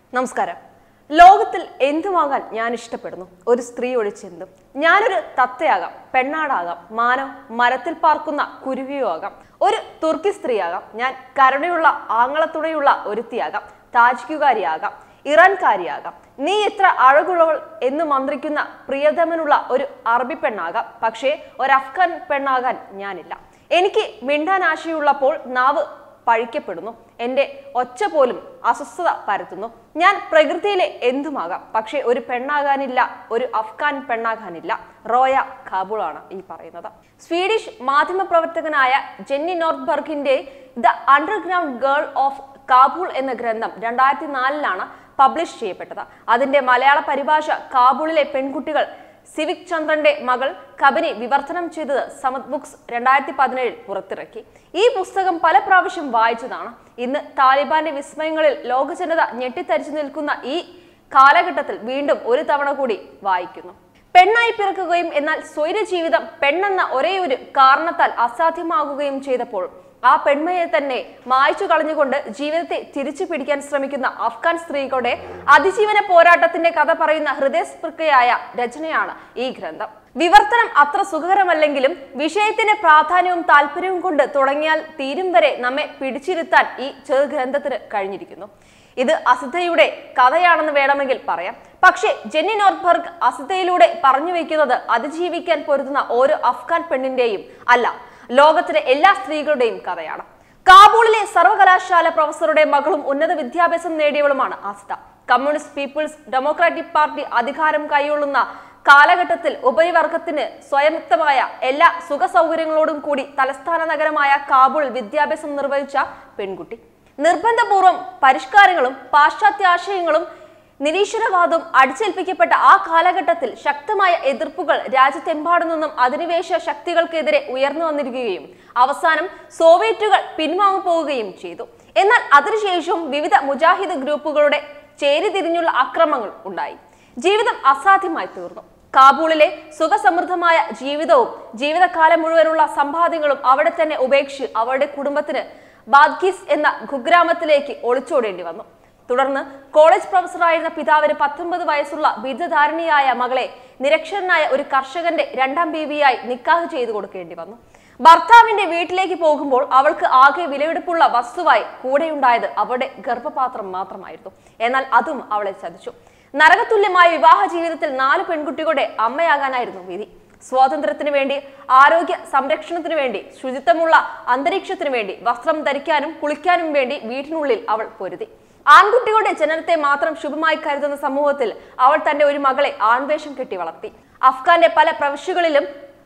നമസ്കാരം ലോകത്തിൽ എന്തുമാകാൻ ഞാൻ ഇഷ്ടപ്പെടുന്നു ഒരു സ്ത്രീ ഒഴിച്ചെന്തും ഞാനൊരു തത്തയാകാം പെണ്ണാടാകാം മാനോ മരത്തിൽ പാർക്കുന്ന കുരുവിയോ ആകാം ഒരു തുർക്കി സ്ത്രീയാകാം ഞാൻ കരുണയുള്ള ആങ്ങളത്തുണയുള്ള ഒരുത്തിയാകാം താജിക്കുകാരിയാകാം ഇറാൻകാരിയാകാം നീ ഇത്ര അഴകുള്ളവൾ എന്ന് മന്ത്രിക്കുന്ന പ്രിയതമനുള്ള ഒരു അറബി പെണ്ണാകാം പക്ഷേ ഒരു അഫ്ഗാൻ പെണ്ണാകാൻ ഞാനില്ല എനിക്ക് മിണ്ടാൻ ആശയുള്ളപ്പോൾ നാവ് പഴിക്കപ്പെടുന്നു എൻ്റെ ഒച്ച പോലും അസ്വസ്ഥത പരത്തുന്നു ഞാൻ പ്രകൃതിയിലെ എന്തുമാകാം പക്ഷേ ഒരു പെണ്ണാകാനില്ല ഒരു അഫ്ഗാൻ പെണ്ണാകാനില്ല റോയ ഖാബൂളാണ് ഈ പറയുന്നത് സ്വീഡിഷ് മാധ്യമപ്രവർത്തകനായ ജെന്നി നോർത്ത്ബർഗിന്റെ the underground girl of Kabul എന്ന ഗ്രന്ഥം രണ്ടായിരത്തി നാലിലാണ് പബ്ലിഷ് ചെയ്യപ്പെട്ടത് അതിന്റെ മലയാള പരിഭാഷ കാബൂളിലെ പെൺകുട്ടികൾ സിവിക് ചന്ദ്രന്റെ മകൾ കബനി വിവർത്തനം ചെയ്തത് സമത് ബുക്സ് രണ്ടായിരത്തി പതിനേഴിൽ പുറത്തിറക്കി ഈ പുസ്തകം പല പ്രാവശ്യം വായിച്ചതാണ് ഇന്ന് താലിബാന്റെ വിസ്മയങ്ങളിൽ ലോക ജനത ഞെട്ടിത്തരിച്ചു നിൽക്കുന്ന ഈ കാലഘട്ടത്തിൽ വീണ്ടും ഒരു തവണ കൂടി വായിക്കുന്നു പെണ്ണായി പിറക്കുകയും എന്നാൽ സ്വൈര ജീവിതം പെണ്ണെന്ന ഒരേ ഒരു കാരണത്താൽ അസാധ്യമാകുകയും ചെയ്തപ്പോൾ ആ പെൺമയെ തന്നെ മായ്ച്ചു കളഞ്ഞുകൊണ്ട് ജീവിതത്തെ തിരിച്ചു പിടിക്കാൻ ശ്രമിക്കുന്ന അഫ്ഗാൻ സ്ത്രീകളുടെ അതിജീവന പോരാട്ടത്തിന്റെ കഥ പറയുന്ന ഹൃദയസ്പൃക്കയായ രചനയാണ് ഈ ഗ്രന്ഥം വിവർത്തനം അത്ര സുഖകരമല്ലെങ്കിലും വിഷയത്തിന്റെ പ്രാധാന്യവും താല്പര്യവും കൊണ്ട് തുടങ്ങിയാൽ തീരും വരെ നമ്മെ പിടിച്ചിരുത്താൻ ഈ ചെറുഗ്രന്ഥത്തിന് കഴിഞ്ഞിരിക്കുന്നു ഇത് അസിതയുടെ കഥയാണെന്ന് വേണമെങ്കിൽ പറയാം പക്ഷേ ജെന്നി നോർബർഗ് അസിതയിലൂടെ പറഞ്ഞു വെക്കുന്നത് അതിജീവിക്കാൻ പൊരുതുന്ന ഓരോ അഫ്ഗാൻ പെണ്ണിന്റെയും അല്ല ലോകത്തിലെ എല്ലാ സ്ത്രീകളുടെയും കഥയാണ് കാബൂളിലെ സർവകലാശാല പ്രൊഫസറുടെ മകളും ഉന്നത വിദ്യാഭ്യാസം നേടിയവളുമാണ് Asita communist people's democratic party അധികാരം കൈയൊള്ളുന്ന കാലഘട്ടത്തിൽ ഉപരിവർഗത്തിന് സ്വയമുക്തമായ എല്ലാ സുഖ സൗകര്യങ്ങളോടും കൂടി തലസ്ഥാന നഗരമായ കാബൂളിൽ വിദ്യാഭ്യാസം നിർവഹിച്ച പെൺകുട്ടി നിർബന്ധപൂർവ്വം പരിഷ്കാരങ്ങളും പാശ്ചാത്യാശയങ്ങളും നിരീശ്വരവാദവും അടിച്ചേൽപ്പിക്കപ്പെട്ട ആ കാലഘട്ടത്തിൽ ശക്തമായ എതിർപ്പുകൾ രാജ്യത്തെമ്പാടു നിന്നും അധിനിവേശ ശക്തികൾക്കെതിരെ ഉയർന്നു വന്നിരിക്കുകയും അവസാനം സോവിയറ്റുകൾ പിൻവാങ്ങിപ്പോവുകയും ചെയ്തു എന്നാൽ അതിനുശേഷവും വിവിധ മുജാഹിദ് ഗ്രൂപ്പുകളുടെ ചേരിതിരിഞ്ഞുള്ള അക്രമങ്ങൾ ഉണ്ടായി ജീവിതം അസാധ്യമായി തീർന്നു കാബൂളിലെ സുഖസമൃദ്ധമായ ജീവിതവും ജീവിതകാലം മുഴുവനുള്ള സമ്പാദ്യങ്ങളും അവിടെ തന്നെ ഉപേക്ഷിച്ച് അവരുടെ കുടുംബത്തിന് ബാദ്ഗീസ് എന്ന കുഗ്രാമത്തിലേക്ക് ഒളിച്ചോടേണ്ടി വന്നു തുടർന്ന് കോളേജ് പ്രൊഫസറായിരുന്ന പിതാവിന് പത്തൊമ്പത് വയസ്സുള്ള ബിരുദധാരണിയായ മകളെ നിരക്ഷരനായ ഒരു കർഷകന്റെ രണ്ടാം ബീവിയായി നിക്കാഹ് ചെയ്തു കൊടുക്കേണ്ടി വന്നു ഭർത്താവിന്റെ വീട്ടിലേക്ക് പോകുമ്പോൾ അവൾക്ക് ആകെ വിലയെടുപ്പുള്ള വസ്തുവായി കൂടെയുണ്ടായത് അവളുടെ ഗർഭപാത്രം മാത്രമായിരുന്നു എന്നാൽ അതും അവളെ ചതിച്ചു നരകതുല്യമായ വിവാഹ ജീവിതത്തിൽ നാല് പെൺകുട്ടികളുടെ അമ്മയാകാനായിരുന്നു വിധി സ്വാതന്ത്ര്യത്തിനു വേണ്ടി ആരോഗ്യ സംരക്ഷണത്തിനു വേണ്ടി ശുചിത്വമുള്ള അന്തരീക്ഷത്തിനു വേണ്ടി വസ്ത്രം ധരിക്കാനും കുളിക്കാനും വേണ്ടി വീട്ടിനുള്ളിൽ അവൾ പൊരുതി ആൺകുട്ടികളുടെ ജനനത്തെ മാത്രം ശുഭമായി കരുതുന്ന സമൂഹത്തിൽ അവൾ തന്റെ ഒരു മകളെ ആൺവേഷം കെട്ടി വളർത്തി അഫ്ഗാന്റെ പല പ്രവിശ്യകളിലും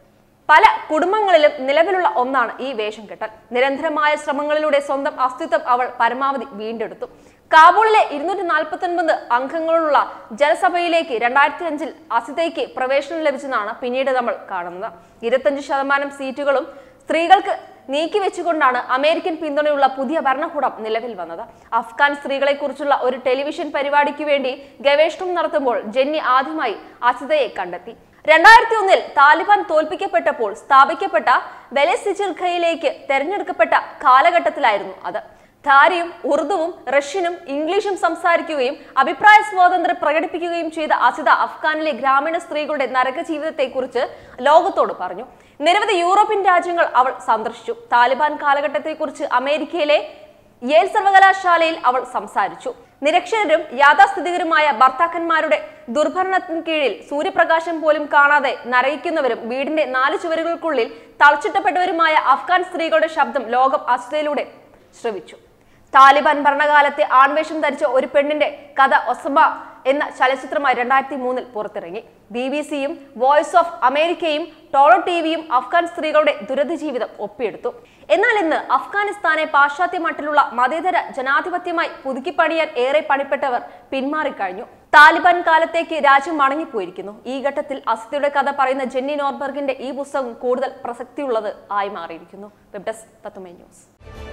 പല കുടുംബങ്ങളിലും നിലവിലുള്ള ഒന്നാണ് ഈ വേഷം കെട്ടൽ നിരന്തരമായ ശ്രമങ്ങളിലൂടെ സ്വന്തം അസ്തിത്വം അവൾ പരമാവധി വീണ്ടെടുത്തു കാബൂളിലെ ഇരുന്നൂറ്റി നാൽപ്പത്തി ഒൻപത് അംഗങ്ങളുള്ള ജനസഭയിലേക്ക് രണ്ടായിരത്തി അഞ്ചിൽ അസിതയ്ക്ക് പ്രവേശനം ലഭിച്ചെന്നാണ് പിന്നീട് നമ്മൾ കാണുന്നത് ഇരുപത്തഞ്ച് ശതമാനം സീറ്റുകളും സ്ത്രീകൾക്ക് നീക്കിവെച്ചുകൊണ്ടാണ് അമേരിക്കൻ പിന്തുണയുള്ള പുതിയ ഭരണകൂടം നിലവിൽ വന്നത് അഫ്ഗാൻ സ്ത്രീകളെ കുറിച്ചുള്ള ഒരു ടെലിവിഷൻ പരിപാടിക്ക് വേണ്ടി ഗവേഷണം നടത്തുമ്പോൾ ജെന്നി ആദ്യമായി അസിതയെ കണ്ടെത്തി രണ്ടായിരത്തി ഒന്നിൽ താലിബാൻ തോൽപ്പിക്കപ്പെട്ടപ്പോൾ സ്ഥാപിക്കപ്പെട്ട വെലസിജിർഖയിലേക്ക് തെരഞ്ഞെടുക്കപ്പെട്ട കാലഘട്ടത്തിലായിരുന്നു അത് ധാരിയും ഉറുദുവും റഷ്യനും ഇംഗ്ലീഷും സംസാരിക്കുകയും അഭിപ്രായ സ്വാതന്ത്ര്യം പ്രകടിപ്പിക്കുകയും ചെയ്ത അസിത അഫ്ഗാനിലെ ഗ്രാമീണ സ്ത്രീകളുടെ നരക ജീവിതത്തെക്കുറിച്ച് ലോകത്തോട് പറഞ്ഞു നിരവധി യൂറോപ്യൻ രാജ്യങ്ങൾ അവൾ സന്ദർശിച്ചു താലിബാൻ കാലഘട്ടത്തെക്കുറിച്ച് അമേരിക്കയിലെ യേൽ സർവകലാശാലയിൽ അവൾ സംസാരിച്ചു നിരക്ഷരരും യാഥാസ്ഥിതികരുമായ ഭർത്താക്കന്മാരുടെ ദുർഭരണത്തിന് കീഴിൽ സൂര്യപ്രകാശം പോലും കാണാതെ നരയിക്കുന്നവരും വീടിന്റെ നാല് ചുവരുകൾക്കുള്ളിൽ തളച്ചിട്ടപ്പെട്ടവരുമായ അഫ്ഗാൻ സ്ത്രീകളുടെ ശബ്ദം ലോകം അസ്ഥിതയിലൂടെ ശ്രവിച്ചു താലിബാൻ ഭരണകാലത്തെ ആൺവേഷം ധരിച്ച ഒരു പെണ്ണിന്റെ കഥ ഒസബ എന്ന ചലച്ചിത്രമായി രണ്ടായിരത്തി മൂന്നിൽ പുറത്തിറങ്ങി ബി ബി സിയും വോയിസ് ഓഫ് അമേരിക്കയും ടോളോ ടിവിയും അഫ്ഗാൻ സ്ത്രീകളുടെ ദുരന്ത ജീവിതം ഒപ്പിയെടുത്തു എന്നാൽ ഇന്ന് അഫ്ഗാനിസ്ഥാനെ പാശ്ചാത്യ മട്ടിലുള്ള മതേതര ജനാധിപത്യമായി പുതുക്കിപ്പണിയാൻ ഏറെ പണിപ്പെട്ടവർ പിന്മാറിക്കഴിഞ്ഞു താലിബാൻ കാലത്തേക്ക് രാജ്യം മടങ്ങിപ്പോയിരിക്കുന്നു ഈ ഘട്ടത്തിൽ അസിതയുടെ കഥ പറയുന്ന ജെന്നി നോർബർഗിന്റെ ഈ പുസ്തകം കൂടുതൽ പ്രസക്തിയുള്ളത് ആയി മാറിയിരിക്കുന്നു വെബ് ഡെസ്ക് തത്തുമൈ ന്യൂസ്